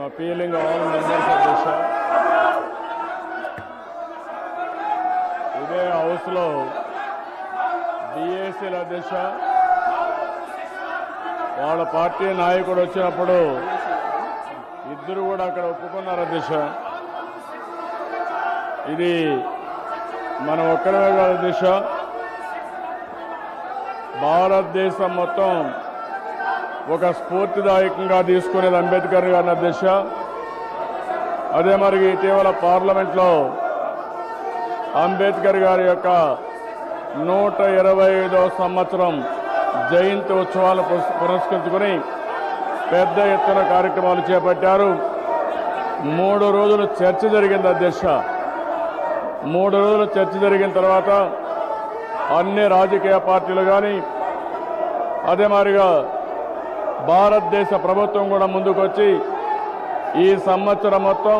appealing all members of the show. ఇదే హౌస్లో డిఏసీల అధ్యక్ష వాళ్ళ పార్టీ నాయకుడు వచ్చినప్పుడు ఇద్దరు కూడా అక్కడ ఒప్పుకున్నారు అధ్యక్ష ఇది మనం ఒక్కడమే కాదు అధ్యక్ష భారతదేశం మొత్తం ఒక స్ఫూర్తిదాయకంగా తీసుకునేది అంబేద్కర్ గారిని అధ్యక్ష అదే మరి ఇటీవల పార్లమెంట్లో అంబేద్కర్ గారి యొక్క నూట ఇరవై ఐదో సంవత్సరం జయంతి ఉత్సవాలు పురస్- పురస్కరించుకుని పెద్ద ఎత్తున కార్యక్రమాలు చేపట్టారు మూడు రోజులు చర్చ జరిగింది అధ్యక్ష మూడు రోజులు చర్చ జరిగిన తర్వాత అన్ని రాజకీయ పార్టీలు కానీ అదే మాదిరిగా భారతదేశ ప్రభుత్వం కూడా ముందుకొచ్చి ఈ సంవత్సరం మొత్తం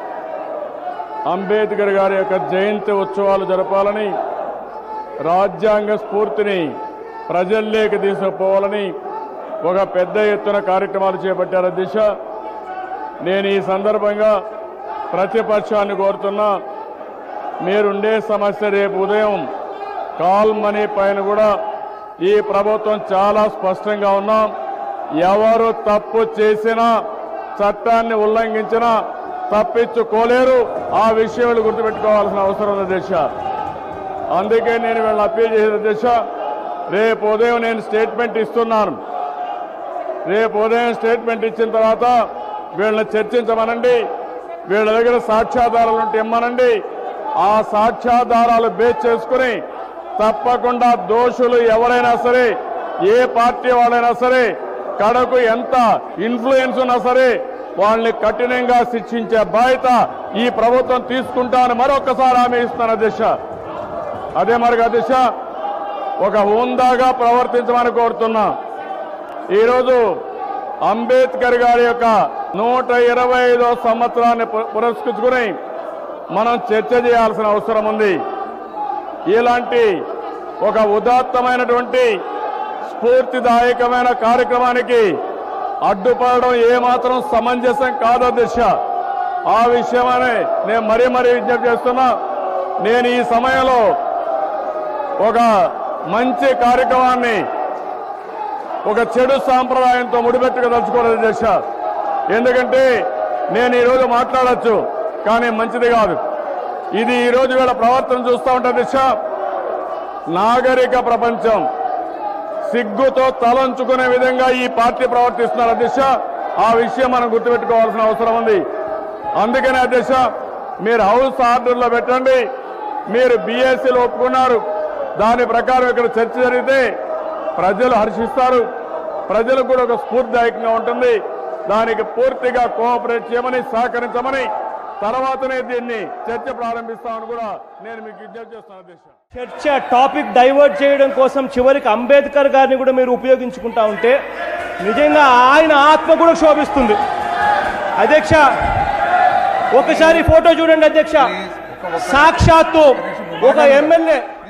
అంబేద్కర్ గారి యొక్క జయంతి ఉత్సవాలు జరపాలని రాజ్యాంగ స్ఫూర్తిని ప్రజల్లోకి తీసుకుపోవాలని ఒక పెద్ద ఎత్తున కార్యక్రమాలు చేపట్టారు దిశ నేను ఈ సందర్భంగా ప్రతిపక్షాన్ని కోరుతున్నా మీరుండే సమస్య రేపు ఉదయం కాల్ మనీ పైన కూడా ఈ ప్రభుత్వం చాలా స్పష్టంగా ఉన్నాం ఎవరు తప్పు చేసినా చట్టాన్ని ఉల్లంఘించినా తప్పించుకోలేరు ఆ విషయాలు గుర్తుపెట్టుకోవాల్సిన అవసరం ఉంది దిశ అందుకే నేను వీళ్ళని అప్పీల్ చేసిన దిశ రేపు ఉదయం నేను స్టేట్మెంట్ ఇస్తున్నాను రేపు ఉదయం స్టేట్మెంట్ ఇచ్చిన తర్వాత వీళ్ళని చర్చించమనండి వీళ్ళ దగ్గర సాక్ష్యాధారాలు ఉంటే ఇమ్మనండి ఆ సాక్ష్యాధారాలు బేస్ చేసుకుని తప్పకుండా దోషులు ఎవరైనా సరే ఏ పార్టీ వాళ్ళైనా సరే కడకు ఎంత ఇన్ఫ్లుయెన్స్ ఉన్నా సరే వాళ్ళని కఠినంగా శిక్షించే బాధ్యత ఈ ప్రభుత్వం తీసుకుంటామని మరొకసారి హామీ ఇస్తున్న దిశ అదే మరిగా దిశ ఒక హోందాగా ప్రవర్తించమని కోరుతున్నా ఈరోజు అంబేద్కర్ గారి యొక్క నూట ఇరవై ఐదో సంవత్సరాన్ని పు- పురస్కరించుకుని మనం చర్చ చేయాల్సిన అవసరం ఉంది ఇలాంటి ఒక ఉదాత్తమైనటువంటి స్ఫూర్తిదాయకమైన కార్యక్రమానికి అడ్డుపడడం ఏమాత్రం సమంజసం కాదు దిశ ఆ విషయమని నేను మరీ మరీ విజ్ఞప్తి చేస్తున్నా నేను ఈ సమయంలో ఒక మంచి కార్యక్రమాన్ని ఒక చెడు సాంప్రదాయంతో ముడిపెట్టుకోదలుచుకోలేదు దిశ ఎందుకంటే నేను ఈరోజు మాట్లాడొచ్చు కానీ మంచిది కాదు ఇది ఈరోజు వీళ్ళ ప్రవర్తన చూస్తూ ఉంటే దిశ నాగరిక ప్రపంచం సిగ్గుతో తలంచుకునే విధంగా ఈ పార్టీ ప్రవర్తిస్తున్నారు అధ్యక్ష ఆ విషయం మనం గుర్తుపెట్టుకోవాల్సిన అవసరం ఉంది అందుకనే అధ్యక్ష మీరు హౌస్ ఆర్డర్లో పెట్టండి మీరు బీఎస్సీలో ఒప్పుకున్నారు దాని ప్రకారం ఇక్కడ చర్చ జరిగితే ప్రజలు హర్షిస్తారు ప్రజలకు కూడా ఒక స్ఫూర్తిదాయకంగా ఉంటుంది దానికి పూర్తిగా కోఆపరేట్ చేయమని సహకరించమని తర్వాతనే దీన్ని చర్చ ప్రారంభిస్తామని కూడా నేను మీకు విజ్ఞప్తి చేస్తాను అధ్యక్ష చర్చ టాపిక్ డైవర్ట్ చేయడం కోసం చివరికి అంబేద్కర్ గారిని కూడా మీరు ఉపయోగించుకుంటా ఉంటే నిజంగా ఆయన ఆత్మ కూడా శోభిస్తుంది అధ్యక్ష ఒకసారి ఫోటో చూడండి అధ్యక్ష సాక్షాత్తు ఒక ఎమ్మెల్యే